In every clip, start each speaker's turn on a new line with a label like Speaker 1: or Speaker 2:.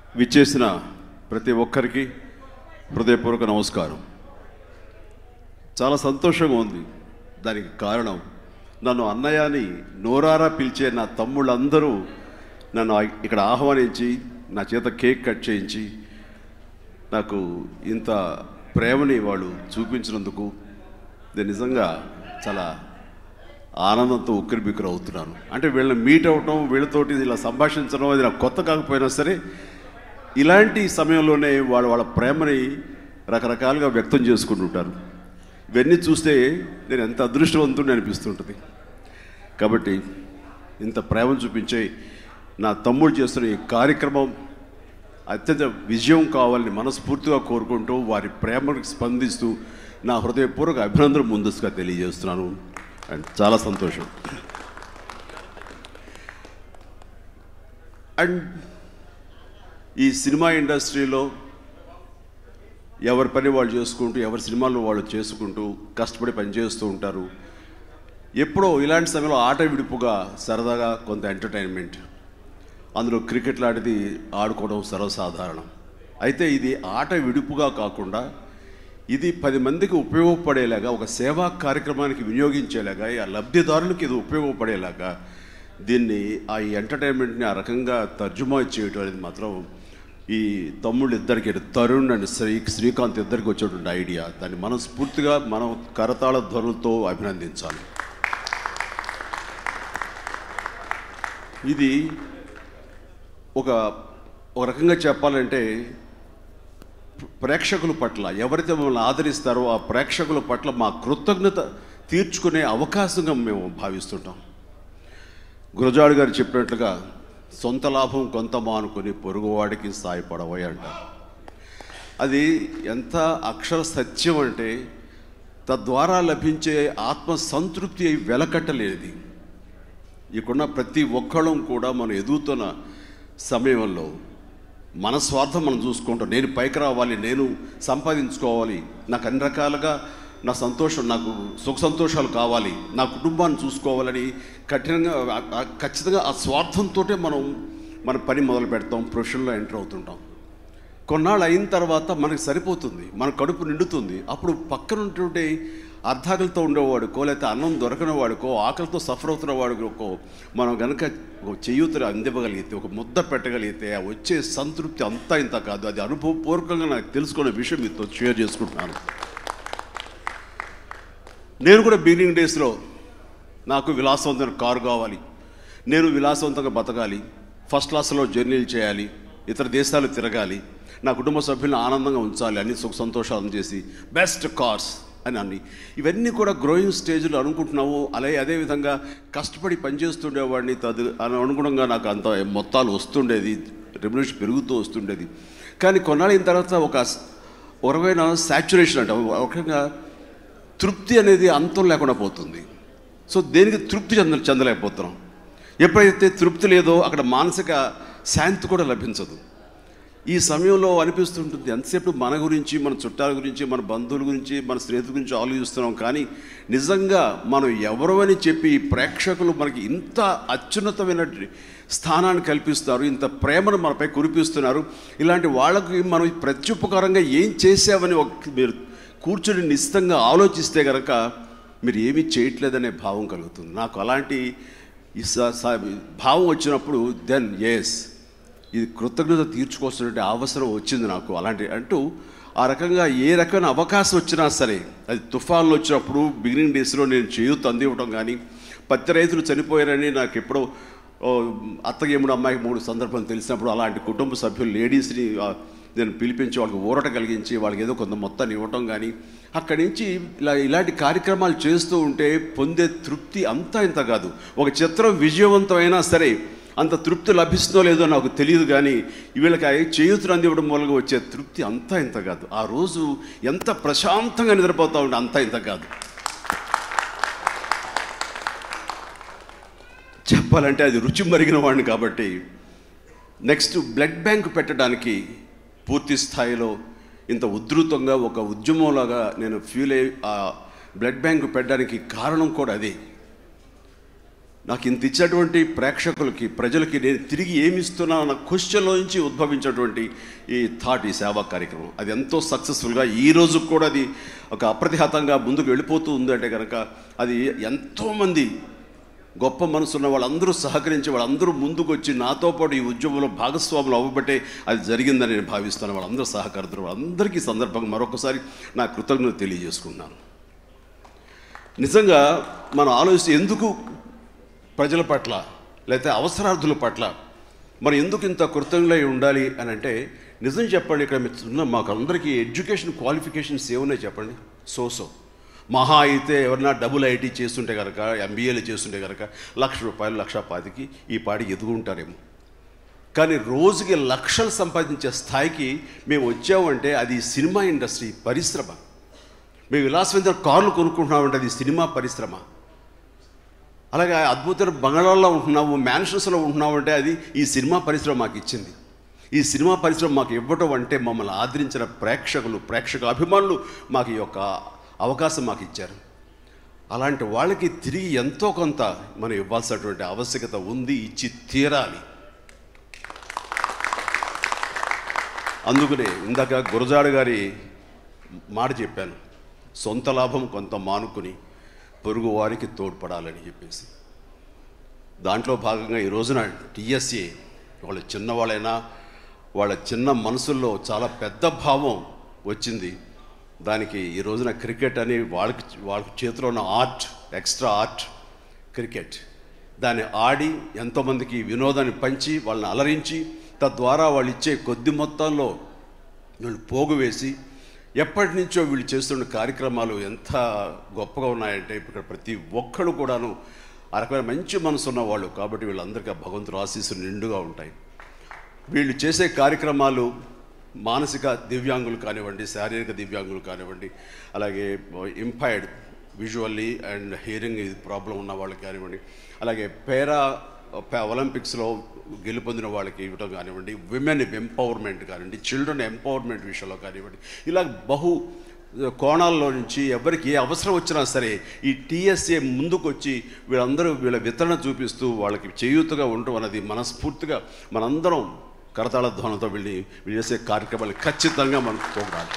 Speaker 1: విచ్చేసిన ప్రతి ఒక్కరికి హృదయపూర్వక నమస్కారం చాలా సంతోషంగా ఉంది దానికి కారణం నన్ను అన్నయ్య అని నోరారా పిలిచే నా తమ్ముళ్ళందరూ నన్ను ఆ- ఇక్కడ ఆహ్వానించి నా చేత కేక్ కట్ చేయించి నాకు ఇంత ప్రేమని వాళ్ళు చూపించినందుకు నేను నిజంగా చాలా ఆనందంతో ఉక్కిరి బిక్కిరి అవుతున్నాను అంటే వీళ్ళని మీట్ అవ్వటం వీళ్ళతోటి ఇలా సంభాషించడం అది నాకు కొత్త కాకపోయినా సరే ఇలాంటి సమయంలోనే వాళ్ళు వాళ్ళ ప్రేమని రకరకాలుగా వ్యక్తం చేసుకుంటుంటారు ఇవన్నీ చూస్తే నేను ఎంత అదృష్టవంతుడిని అనిపిస్తుంటుంది కాబట్టి ఇంత ప్రేమను చూపించే నా తమ్ముడు చేస్తున్న ఈ కార్యక్రమం అత్యంత విజయం కావాలని మనస్ఫూర్తిగా కోరుకుంటూ వారి ప్రేమకు స్పందిస్తూ నా హృదయపూర్వక అభినందన ముందస్తుగా తెలియజేస్తున్నాను అండ్ చాలా సంతోషం అండ్ ఈ సినిమా ఇండస్ట్రీలో ఎవరి పని వాళ్ళు చేసుకుంటూ ఎవరి సినిమాల్లో వాళ్ళు చేసుకుంటూ కష్టపడి పనిచేస్తూ ఉంటారు ఎప్పుడో ఇలాంటి సమయంలో ఆట విడుపుగా సరదాగా కొంత ఎంటర్టైన్మెంట్ అందులో క్రికెట్ లాంటిది ఆడుకోవడం సర్వసాధారణం అయితే ఇది ఆట విడుపుగా కాకుండా ఇది పది మందికి ఉపయోగపడేలాగా ఒక సేవా కార్యక్రమానికి వినియోగించేలాగా ఆ లబ్ధిదారులకు ఇది ఉపయోగపడేలాగా దీన్ని ఆ ఎంటర్టైన్మెంట్ని ఆ రకంగా తర్జుమా చేయటం అనేది మాత్రం ఈ తమ్ముళ్ళు ఇద్దరికి తరుణ్ అండ్ శ్రీ శ్రీకాంత్ ఇద్దరికి వచ్చేటువంటి ఐడియా దాన్ని మనస్ఫూర్తిగా మనం కరతాళ ధ్వనులతో అభినందించాలి ఇది ఒక ఒక రకంగా చెప్పాలంటే ప్రేక్షకుల పట్ల ఎవరైతే మమ్మల్ని ఆదరిస్తారో ఆ ప్రేక్షకుల పట్ల మా కృతజ్ఞత తీర్చుకునే అవకాశంగా మేము భావిస్తుంటాం గురజాడు గారు చెప్పినట్లుగా సొంత లాభం కొంత మానుకొని పొరుగువాడికి సాయపడవై అంటారు అది ఎంత అక్షర సత్యం అంటే తద్వారా లభించే ఆత్మ సంతృప్తి వెలకట్టలేనిది ఇక్కడున్న ప్రతి ఒక్కళ్ళం కూడా మనం ఎదుగుతున్న సమయంలో మన స్వార్థం మనం చూసుకుంటాం నేను పైకి రావాలి నేను సంపాదించుకోవాలి నాకు అన్ని రకాలుగా నా సంతోషం నాకు సుఖ సంతోషాలు కావాలి నా కుటుంబాన్ని చూసుకోవాలని కఠినంగా ఆ- ఆ- ఖచ్చితంగా ఆ స్వార్థంతో మనం మన పని మొదలు పెడతాం ప్రొఫెషన్లో ఎంటర్ అవుతుంటాం కొన్నాళ్ళు అయిన తర్వాత మనకి సరిపోతుంది మన కడుపు నిండుతుంది అప్పుడు పక్కన ఉన్నటువంటి అర్ధాకలతో ఉండేవాడుకో లేకపోతే అన్నం దొరకని వాడుకో ఆకలితో సఫర్ అవుతున్న వాడుకో మనం గనక ఒక చేయూతలు అందివ్వగలిగితే ఒక ముద్ద పెట్టగలిగితే ఆ వచ్చే సంతృప్తి అంతా ఇంత కాదు అది అనుభవపూర్వకంగా నాకు తెలుసుకునే విషయం మీతో షేర్ చేసుకుంటున్నాను నేను కూడా బిగినింగ్ డేస్లో నాకు విలాసవంతమైన కారు కావాలి నేను విలాసవంతంగా బతకాలి ఫస్ట్ క్లాస్లో జర్నీలు చేయాలి ఇతర దేశాలు తిరగాలి నా కుటుంబ సభ్యులను ఆనందంగా ఉంచాలి అన్ని సుఖ సంతోషాలను చేసి బెస్ట్ కార్స్ అని అన్ని ఇవన్నీ కూడా గ్రోయింగ్ స్టేజ్లో అనుకుంటున్నాము అలాగే అదేవిధంగా కష్టపడి పనిచేస్తుండేవాడిని తదు అని అనుగుణంగా నాకు అంత మొత్తాలు వస్తుండేది రెమ్యునేషన్ పెరుగుతూ వస్తుండేది కానీ కొన్నాళ్ళైన తర్వాత ఒక ఒక రకమైన సాచురేషన్ అంట ఒక రకంగా తృప్తి అనేది అంతం లేకుండా పోతుంది సో దేనికి తృప్తి చెంద చెందలేకపోతున్నాం ఎప్పుడైతే తృప్తి లేదో అక్కడ మానసిక శాంతి కూడా లభించదు ఈ సమయంలో అనిపిస్తుంటుంది ఎంతసేపు మన గురించి మన చుట్టాల గురించి మన బంధువుల గురించి మన స్నేహితుల గురించి ఆలోచిస్తున్నాం కానీ నిజంగా మనం ఎవరు అని చెప్పి ఈ ప్రేక్షకులు మనకి ఇంత అత్యున్నతమైన స్థానాన్ని కల్పిస్తారు ఇంత ప్రేమను మనపై కురిపిస్తున్నారు ఇలాంటి వాళ్ళకి మనం ప్రత్యుపకారంగా ఏం చేసామని ఒక మీరు కూర్చుని నిశ్చితంగా ఆలోచిస్తే కనుక మీరు ఏమీ చేయట్లేదనే భావం కలుగుతుంది నాకు అలాంటి ఈ స- స- భావం వచ్చినప్పుడు దెన్ ఎస్ ఇది కృతజ్ఞత తీర్చుకోవాల్సిన అవసరం వచ్చింది నాకు అలాంటి అంటూ ఆ రకంగా ఏ రకమైన అవకాశం వచ్చినా సరే అది తుఫాన్లు వచ్చినప్పుడు బిగినింగ్ డేస్లో నేను చేయూత అందివ్వడం కానీ పత్తి రైతులు చనిపోయారని నాకు ఎప్పుడో ఓ, అత్తగేముడు అమ్మాయికి మూడు సందర్భాలు తెలిసినప్పుడు అలాంటి కుటుంబ సభ్యులు లేడీస్ని ఆ, నేను పిలిపించి వాళ్ళకి ఊరట కలిగించి వాళ్ళకి ఏదో కొంత మొత్తాన్ని ఇవ్వటం కానీ అక్కడి నుంచి ఇలా ఇలాంటి కార్యక్రమాలు చేస్తూ ఉంటే పొందే తృప్తి అంతా ఇంత కాదు ఒక చిత్రం విజయవంతమైనా సరే అంత తృప్తి లభిస్తుందో లేదో నాకు తెలియదు కానీ వీళ్ళకి చేయూతులు అందివ్వడం మూలంగా వచ్చే తృప్తి అంతా ఇంత కాదు ఆ రోజు ఎంత ప్రశాంతంగా నిద్రపోతా ఉంటే అంతా ఇంత కాదు చెప్పాలంటే అది రుచి మరిగిన వాడిని కాబట్టి నెక్స్ట్ బ్లడ్ బ్యాంక్ పెట్టడానికి పూర్తి స్థాయిలో ఇంత ఉధృతంగా ఒక ఉద్యమంలాగా నేను ఫీల్ అయ్యి ఆ బ్లడ్ బ్యాంక్ పెట్టడానికి కారణం కూడా అదే నాకు ఇంత ఇచ్చినటువంటి ప్రేక్షకులకి ప్రజలకి నేను తిరిగి ఏమి ఇస్తున్నాను అన్న క్వశ్చన్లో నుంచి ఉద్భవించినటువంటి ఈ థాట్ ఈ సేవా కార్యక్రమం అది ఎంతో సక్సెస్ఫుల్గా ఈ రోజు కూడా అది ఒక అప్రతిహతంగా ముందుకు వెళ్ళిపోతూ ఉందంటే కనుక అది ఎంతోమంది గొప్ప మనసున్న వాళ్ళందరూ సహకరించి వాళ్ళందరూ ముందుకు వచ్చి నాతో పాటు ఈ ఉద్యమంలో భాగస్వాములు అవ్వబట్టే అది జరిగిందని నేను భావిస్తాను వాళ్ళందరూ సహకరిస్తారు వాళ్ళందరికీ ఈ సందర్భంగా మరొకసారి నా కృతజ్ఞత తెలియజేసుకున్నాను నిజంగా మనం ఆలోచిస్తే ఎందుకు ప్రజల పట్ల లేకపోతే అవసరార్థుల పట్ల మరి ఎందుకు ఇంత కృతజ్ఞులై ఉండాలి అని అంటే నిజం చెప్పండి ఇక్కడ మీరు ఉన్న మాకు అందరికీ ఎడ్యుకేషన్ క్వాలిఫికేషన్స్ ఏమున్నాయి చెప్పండి సో సో మహా అయితే ఎవరన్నా డబుల్ ఐటీ చేస్తుంటే కనుక ఎంబీఏలు చేస్తుంటే కనుక లక్ష రూపాయలు లక్ష పాతికి ఈ పాటికి ఎదుగుంటారేమో కానీ రోజుకి లక్షలు సంపాదించే స్థాయికి మేము వచ్చామంటే అది సినిమా ఇండస్ట్రీ పరిశ్రమ మేము విలాసవంతమైన కార్లు కొనుక్కుంటున్నామంటే అది సినిమా పరిశ్రమ అలాగే అద్భుతమైన బంగాళాల్లో ఉంటున్నాము మ్యాన్షన్స్లో ఉంటున్నాము అంటే అది ఈ సినిమా పరిశ్రమ మాకు ఇచ్చింది ఈ సినిమా పరిశ్రమ మాకు ఇవ్వటం అంటే మమ్మల్ని ఆదరించిన ప్రేక్షకులు ప్రేక్షక అభిమానులు మాకు ఈ యొక్క అవకాశం మాకు ఇచ్చారు అలాంటి వాళ్ళకి తిరిగి ఎంతో కొంత మనం ఇవ్వాల్సినటువంటి ఆవశ్యకత ఉంది ఇచ్చి తీరాలి అందుకనే ఇందాక గురజాడ గారి మాట చెప్పాను సొంత లాభం కొంత మానుకుని పొరుగు వారికి తోడ్పడాలని చెప్పేసి దాంట్లో భాగంగా ఈ రోజున టీఎస్ఏ వాళ్ళు చిన్నవాళ్ళైనా వాళ్ళ చిన్న మనసుల్లో చాలా పెద్ద భావం వచ్చింది దానికి ఈ రోజున క్రికెట్ అని వాళ్ళకి వాళ్ళ చేతిలో ఉన్న ఆర్ట్ ఎక్స్ట్రా ఆర్ట్ క్రికెట్ దాన్ని ఆడి ఎంతోమందికి వినోదాన్ని పంచి వాళ్ళని అలరించి తద్వారా వాళ్ళు ఇచ్చే కొద్ది మొత్తంలో వీళ్ళు పోగు వేసి ఎప్పటి నుంచో వీళ్ళు చేస్తున్న కార్యక్రమాలు ఎంత గొప్పగా ఉన్నాయంటే ఇక్కడ ప్రతి ఒక్కడు కూడాను ఆ రకమైన మంచి మనసు ఉన్న వాళ్ళు కాబట్టి వీళ్ళందరికీ ఆ భగవంతుడు ఆశీస్సులు నిండుగా ఉంటాయి వీళ్ళు చేసే కార్యక్రమాలు మానసిక దివ్యాంగులు కానివ్వండి శారీరక దివ్యాంగులు కానివ్వండి అలాగే impaired visually and hearing problem ఉన్న వాళ్ళకి కానివ్వండి అలాగే పేరా ప- ఒలింపిక్స్లో గెలుపొందిన వాళ్ళకి ఇవ్వటం కానివ్వండి విమెన్ ఎంపవర్మెంట్ కానివ్వండి చిల్డ్రన్ ఎంపవర్మెంట్ విషయంలో కానివ్వండి ఇలా బహు కోణాల్లో నుంచి ఎవరికి ఏ అవసరం వచ్చినా సరే ఈ టీఎస్ఏ ముందుకు వచ్చి వీళ్ళందరూ వీళ్ళ వితరణ చూపిస్తూ వాళ్ళకి చేయూతగా ఉండటం అనేది మనస్ఫూర్తిగా మనందరం కరతాళ ధ్వనంతో వీళ్ళని వీళ్ళు చేసే కార్యక్రమాలు ఖచ్చితంగా మనకు పోగడాలి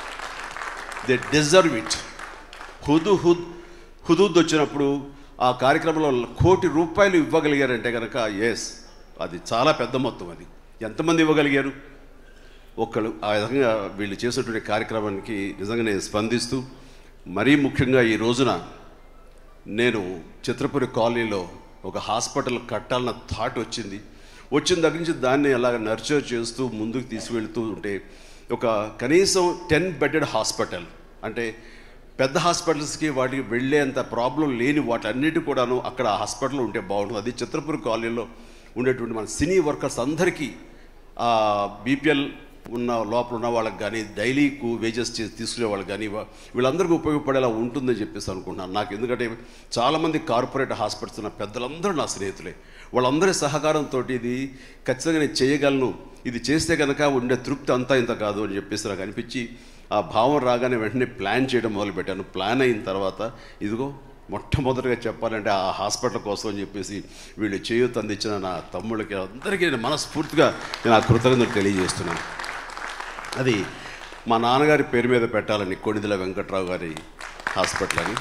Speaker 1: దే డిజర్వ్ ఇట్ హుదు హుద్ హుదూద్ వచ్చినప్పుడు ఆ కార్యక్రమంలో కోటి రూపాయలు ఇవ్వగలిగారంటే కనుక ఎస్ అది చాలా పెద్ద మొత్తం అది ఎంతమంది ఇవ్వగలిగారు ఒక్కళ్ళు ఆ విధంగా వీళ్ళు చేసినటువంటి కార్యక్రమానికి నిజంగా నేను స్పందిస్తూ మరీ ముఖ్యంగా ఈ రోజున నేను చిత్రపురి కాలనీలో ఒక హాస్పిటల్ కట్టాలన్న థాట్ వచ్చింది వచ్చిన దగ్గర నుంచి దాన్ని అలాగ నర్చర్ చేస్తూ ముందుకు తీసుకువెళ్తూ ఉంటే ఒక కనీసం టెన్ బెడెడ్ హాస్పిటల్ అంటే పెద్ద హాస్పిటల్స్కి వాటికి వెళ్ళేంత ప్రాబ్లం లేని వాటన్నిటి కూడాను అక్కడ ఆ హాస్పిటల్ ఉంటే బాగుంటుంది అది చిత్రపురి కాలనీలో ఉండేటువంటి మన సినీ వర్కర్స్ అందరికీ బీపీఎల్ ఉన్న లోపల ఉన్న వాళ్ళకి కానీ డైలీకు వేజెస్ తీసుకునే వాళ్ళకి కానీ వా- వీళ్ళందరికీ ఉపయోగపడేలా ఉంటుందని చెప్పేసి అనుకుంటున్నాను నాకు ఎందుకంటే చాలామంది కార్పొరేట్ హాస్పిటల్స్ ఉన్న పెద్దలందరూ నా స్నేహితులే వాళ్ళందరి సహకారంతో ఇది ఖచ్చితంగా నేను చేయగలను ఇది చేస్తే కనుక ఉండే తృప్తి అంతా ఇంత కాదు అని చెప్పేసి నాకు అనిపించి ఆ భావం రాగానే వెంటనే ప్లాన్ చేయడం మొదలుపెట్టాను ప్లాన్ అయిన తర్వాత ఇదిగో మొట్టమొదటిగా చెప్పాలంటే ఆ హాస్పిటల్ కోసం అని చెప్పేసి వీళ్ళు చేయూత అందించిన నా తమ్ముళ్ళకి అందరికీ నేను మనస్ఫూర్తిగా నేను ఆ కృతజ్ఞతలు తెలియజేస్తున్నాను అది మా నాన్నగారి పేరు మీద పెట్టాలని కొణిదెల వెంకట్రావు గారి హాస్పిటల్ అని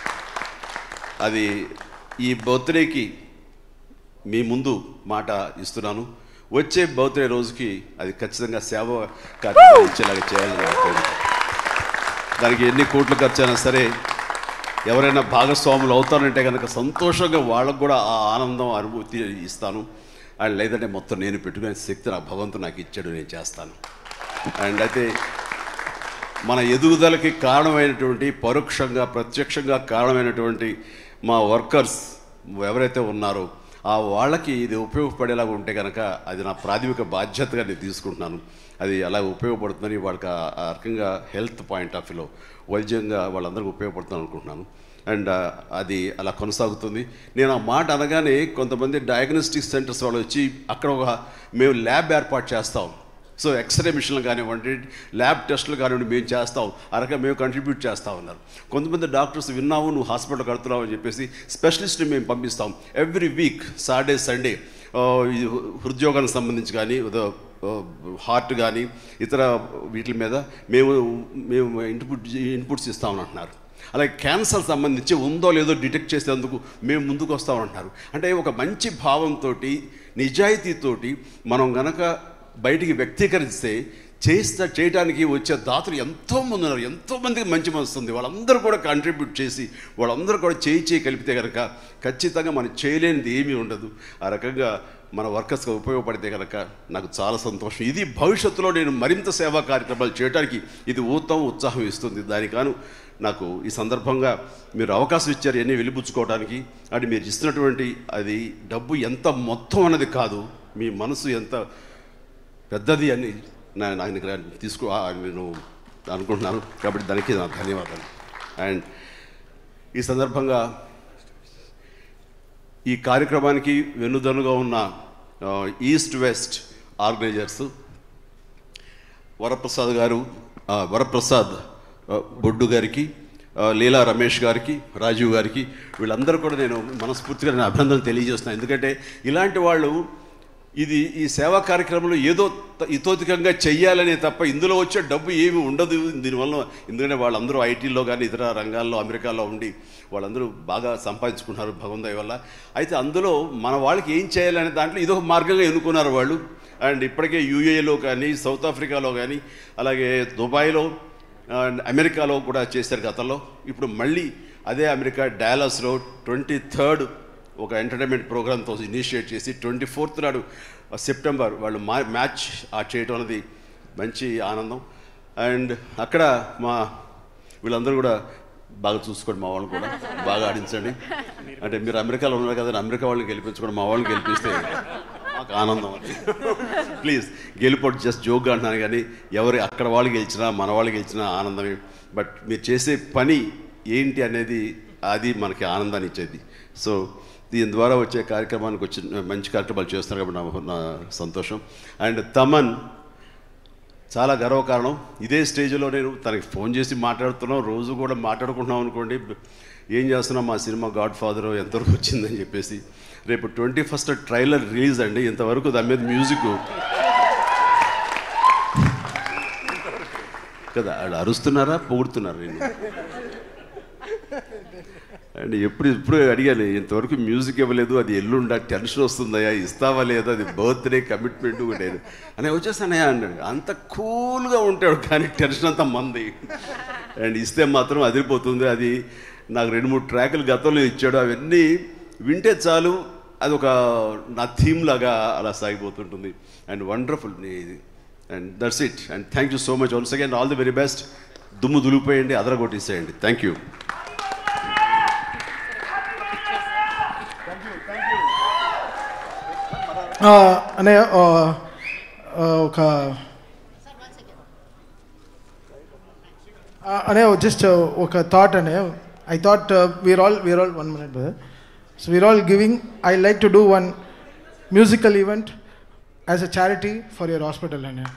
Speaker 1: అది ఈ బర్త్డేకి మీ ముందు మాట ఇస్తున్నాను వచ్చే బర్త్డే రోజుకి అది ఖచ్చితంగా సేవ కార్యక్రమం ఇచ్చేలాగా చేయాలని నా కోరిక. దానికి ఎన్ని కోట్లు ఖర్చు అయినా సరే ఎవరైనా భాగస్వాములు అవుతారంటే కనుక సంతోషంగా వాళ్ళకు కూడా ఆ ఆనందం అనుభూతి ఇస్తాను అండ్ లేదంటే మొత్తం నేను పెట్టుకునే శక్తి నా భగవంతుడు నాకు ఇచ్చాడు నేను చేస్తాను అండ్ అయితే మన ఎదుగుదలకి కారణమైనటువంటి పరోక్షంగా ప్రత్యక్షంగా కారణమైనటువంటి మా వర్కర్స్ ఎవరైతే ఉన్నారో ఆ వాళ్ళకి ఇది ఉపయోగపడేలాగా ఉంటే కనుక అది నా ప్రాథమిక బాధ్యతగా నేను తీసుకుంటున్నాను అది అలా ఉపయోగపడుతుందని వాళ్ళకి ఆ ఆ రకంగా హెల్త్ పాయింట్ ఆఫ్ వ్యూలో వైద్యంగా వాళ్ళందరికీ ఉపయోగపడుతుంది అనుకుంటున్నాను అండ్ అది అలా కొనసాగుతుంది నేను ఆ మాట అనగానే కొంతమంది డయాగ్నోస్టిక్ సెంటర్స్ వాళ్ళు వచ్చి అక్కడ ఒక మేము ల్యాబ్ ఏర్పాటు చేస్తాం సో ఎక్స్రే మిషన్లు కానివ్వండి ల్యాబ్ టెస్టులు కానివ్వండి మేము చేస్తాం ఆ రకంగా మేము కంట్రిబ్యూట్ చేస్తా ఉన్నారు కొంతమంది డాక్టర్స్ విన్నావు నువ్వు హాస్పిటల్ కడుతున్నావు అని చెప్పేసి స్పెషలిస్ట్ని మేము పంపిస్తాం ఎవ్రీ వీక్ సాటర్డే సండే హృద్యోగానికి సంబంధించి కానీ హార్ట్ కానీ ఇతర వీటి మీద మేము మేము ఇన్పుట్ ఇన్పుట్స్ ఇస్తామని అంటున్నారు అలాగే క్యాన్సర్ సంబంధించి ఉందో లేదో డిటెక్ట్ చేసేందుకు మేము ముందుకు వస్తామంటున్నారు అంటే ఒక మంచి భావంతో నిజాయితీతోటి మనం గనక బయటికి వ్యక్తీకరిస్తే చేస్తా చేయడానికి వచ్చే దాతలు ఎంతోమంది ఉన్నారు ఎంతోమందికి మంచి మనసు ఉంది వాళ్ళందరూ కూడా కాంట్రిబ్యూట్ చేసి వాళ్ళందరూ కూడా చేయి చేయి కలిపితే కనుక ఖచ్చితంగా మనం చేయలేనిది ఏమీ ఉండదు ఆ రకంగా మన వర్కర్స్కి ఉపయోగపడితే కనుక నాకు చాలా సంతోషం ఇది భవిష్యత్తులో నేను మరింత సేవా కార్యక్రమాలు చేయడానికి ఇది ఊతం ఉత్సాహం ఇస్తుంది దానికాను నాకు ఈ సందర్భంగా మీరు అవకాశం ఇచ్చారు ఎన్ని వెలిపుచ్చుకోవడానికి అంటే మీరు ఇస్తున్నటువంటి అది డబ్బు ఎంత మొత్తం అన్నది కాదు మీ మనసు ఎంత పెద్దది అని నా ఆయన తీసుకో ఆ, నేను అనుకుంటున్నాను కాబట్టి దానికి నా ధన్యవాదాలు అండ్ ఈ సందర్భంగా ఈ కార్యక్రమానికి వెన్నుదన్నుగా ఉన్న ఆ, ఈస్ట్ వెస్ట్ ఆర్గనైజర్స్ వరప్రసాద్ గారు ఆ, వరప్రసాద్ ఆ, బొడ్డు గారికి ఆ, లీలా రమేష్ గారికి రాజీవ్ గారికి వీళ్ళందరూ కూడా నేను మనస్ఫూర్తిగా నేను అభినందనలు తెలియజేస్తున్నాను ఎందుకంటే ఇలాంటి వాళ్ళు ఇది ఈ సేవా కార్యక్రమంలో ఏదో త- ఇతోధికంగా చెయ్యాలనే తప్ప ఇందులో వచ్చే డబ్బు ఏమి ఉండదు దీనివల్ల ఎందుకంటే వాళ్ళందరూ ఐటీలో కానీ ఇతర రంగాల్లో అమెరికాలో ఉండి వాళ్ళందరూ బాగా సంపాదించుకుంటున్నారు భగవంతుడి వల్ల అయితే అందులో మన వాళ్ళకి ఏం చేయాలనే దాంట్లో ఇదొక మార్గంగా ఎన్నుకున్నారు వాళ్ళు అండ్ ఇప్పటికే యూఏలో కానీ సౌత్ ఆఫ్రికాలో కానీ అలాగే దుబాయ్లో అండ్ అమెరికాలో కూడా చేశారు గతంలో ఇప్పుడు మళ్ళీ అదే అమెరికా డాలస్లో ట్వంటీ థర్డ్ ఒక ఎంటర్టైన్మెంట్ ప్రోగ్రామ్తో ఇనిషియేట్ చేసి ట్వంటీ ఫోర్త్ నాడు సెప్టెంబర్ వాళ్ళు మా మ్యాచ్ ఆ చేయటం అనేది మంచి ఆనందం అండ్ అక్కడ మా వీళ్ళందరూ కూడా బాగా చూసుకోండి మా వాళ్ళని కూడా బాగా ఆడించండి అంటే మీరు అమెరికాలో ఉన్నారు కదా అమెరికా వాళ్ళని గెలిపించుకోండి మా వాళ్ళని గెలిపిస్తే మాకు ఆనందం అది ప్లీజ్ గెలిపోటు జస్ట్ జోక్గా అంటున్నాను కానీ ఎవరు అక్కడ వాళ్ళు గెలిచినా మన వాళ్ళు గెలిచినా ఆనందమే బట్ మీరు చేసే పని ఏంటి అనేది అది మనకి ఆనందాన్ని ఇచ్చేది సో దీని ద్వారా వచ్చే కార్యక్రమానికి వచ్చి మంచి కార్యక్రమాలు చేస్తున్నారు కాబట్టి నా నా సంతోషం అండ్ తమన్ చాలా గర్వకారణం ఇదే స్టేజ్లో నేను తనకి ఫోన్ చేసి మాట్లాడుతున్నాం రోజు కూడా మాట్లాడుకుంటున్నాం అనుకోండి ఏం చేస్తున్నాం మా సినిమా గాడ్ ఫాదర్ ఎంతవరకు వచ్చిందని చెప్పేసి రేపు ట్వంటీ ఫస్ట్ ట్రైలర్ రిలీజ్ అండి ఇంతవరకు దాని మీద మ్యూజిక్ కదా వాళ్ళు అరుస్తున్నారా పొగుడుతున్నారా నేను అండ్ ఎప్పుడు ఇప్పుడు అడిగాను ఇంతవరకు మ్యూజిక్ ఇవ్వలేదు అది ఎల్లుండా టెన్షన్ వస్తుందయ్యా ఇస్తావా లేదా అది బర్త్డే కమిట్మెంట్ నేను అని వచ్చేస్తానయ్యా అన్నాడు అంత కూల్గా ఉంటాడు కానీ టెన్షన్ అంతా మంది అండ్ ఇస్తే మాత్రం అదిరిపోతుంది అది నాకు రెండు మూడు ట్రాకులు గతంలో ఇచ్చాడు అవన్నీ వింటే చాలు అది ఒక నా థీమ్ లాగా అలా సాగిపోతుంటుంది and wonderful and that's it and thank you so much once again all the very best దుమ్ము దులిపోయండి అదరగొట్టేసేయండి థ్యాంక్ యూ
Speaker 2: ఆ, అన్నయ్య ఆ, ఆ, ఒక ఆ, అన్నయ్య జస్ట్ ఒక థాట్ అన్నయ్య I thought we are all we are all one minute brother so we are all giving I like to do one musical event as a charity for your hospital అన్నయ్య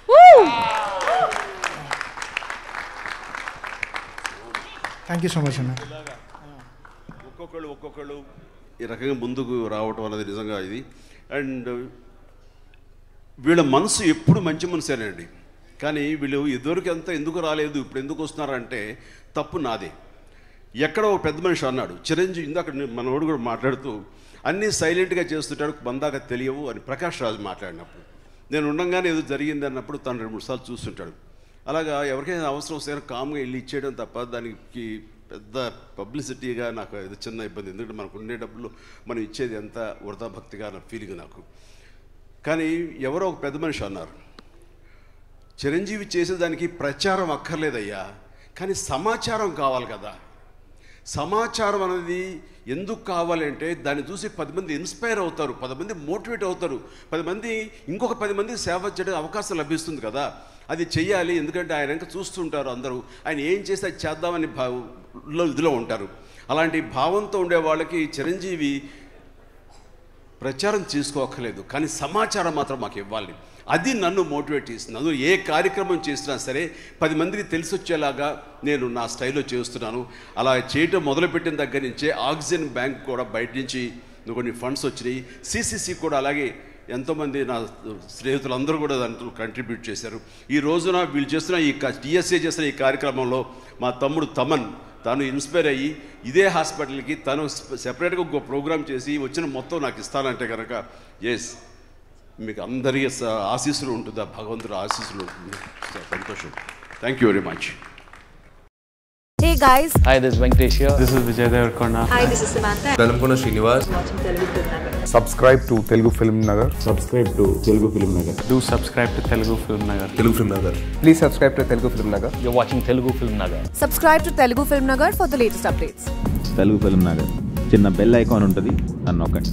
Speaker 2: థ్యాంక్ యూ సో మచ్ అన్న
Speaker 1: ఒక్కొక్కళ్ళు ఒక్కొక్కళ్ళు ఈ రకంగా ముందుకు రావటం అనేది నిజంగా ఇది అండ్ వీళ్ళ మనసు ఎప్పుడు మంచి మనసేనండి కానీ వీళ్ళు ఇదివరకు ఎంత ఎందుకు రాలేదు ఇప్పుడు ఎందుకు వస్తున్నారంటే తప్పు నాదే ఎక్కడో ఒక పెద్ద మనిషి అన్నాడు చిరంజీవి ఇందాక మనోడు కూడా మాట్లాడుతూ అన్నీ సైలెంట్గా చేస్తుంటాడు బందాక తెలియవు అని ప్రకాష్ రాజు మాట్లాడినప్పుడు నేను ఉండంగానే ఏదో జరిగింది అన్నప్పుడు తను రెండు మూడు సార్లు చూస్తుంటాడు అలాగా ఎవరికైనా అవసరం వస్తే కామ్గా వెళ్ళి ఇచ్చేయడం తప్ప దానికి పెద్ద పబ్లిసిటీగా నాకు ఇది చిన్న ఇబ్బంది ఎందుకంటే మనకు ఉండే డబ్బులు మనం ఇచ్చేది ఎంత వృధా భక్తిగా నా ఫీలింగ్ నాకు కానీ ఎవరో ఒక పెద్ద మనిషి అన్నారు చిరంజీవి చేసేదానికి ప్రచారం అక్కర్లేదయ్యా కానీ సమాచారం కావాలి కదా సమాచారం అనేది ఎందుకు కావాలంటే దాన్ని చూసి పది మంది ఇన్స్పైర్ అవుతారు పది మంది మోటివేట్ అవుతారు పది మంది ఇంకొక పది మంది సేవ చేయడానికి అవకాశం లభిస్తుంది కదా అది చెయ్యాలి ఎందుకంటే ఆయన ఇంకా చూస్తుంటారు అందరూ ఆయన ఏం చేస్తే అది చేద్దామని భావంలో ఇదిలో ఉంటారు అలాంటి భావంతో ఉండే వాళ్ళకి చిరంజీవి ప్రచారం చేసుకోక్కర్లేదు కానీ సమాచారం మాత్రం మాకు ఇవ్వాలి అది నన్ను మోటివేట్ చేస్తుంది అందులో ఏ కార్యక్రమం చేసినా సరే పది మందికి తెలిసి వచ్చేలాగా నేను నా స్టైల్లో చేస్తున్నాను అలా చేయటం మొదలుపెట్టిన దగ్గర నుంచే ఆక్సిజన్ బ్యాంక్ కూడా బయట నుంచి కొన్ని ఫండ్స్ వచ్చినాయి సిసిసి కూడా అలాగే ఎంతోమంది నా స్నేహితులందరూ కూడా దాంట్లో కంట్రిబ్యూట్ చేశారు ఈ రోజున వీళ్ళు చేస్తున్న ఈ టీఎస్ఏ చేస్తున్న ఈ కార్యక్రమంలో మా తమ్ముడు తమన్ తాను ఇన్స్పైర్ అయ్యి ఇదే హాస్పిటల్కి తను సెపరేట్గా ఒక ప్రోగ్రామ్ చేసి వచ్చిన మొత్తం నాకు ఇస్తానంటే కనుక ఎస్ మీకు అందరికీ స- ఆశీస్సులు ఉంటుంది ఆ భగవంతుడు ఆశీస్సులు ఉంటుంది సంతోషం thank you very much
Speaker 3: Hey guys,
Speaker 4: Hi, this is Venkatesh here.
Speaker 5: This is Vijay Devarkonda.
Speaker 3: hi, this is Samantha.
Speaker 6: Velankonda Srinivas
Speaker 7: subscribe to Telugu Film Nagar.
Speaker 5: Subscribe to Telugu Film Nagar. Do subscribe to Telugu Film Nagar.
Speaker 6: Telugu film Nagar
Speaker 7: Please subscribe to Telugu Film Nagar.
Speaker 4: You're watching Telugu Film Nagar.
Speaker 3: Subscribe to Telugu Film Nagar for the latest updates.
Speaker 8: Telugu film Nagar చిన్న bell icon ఉంటుంది అని నొక్కండి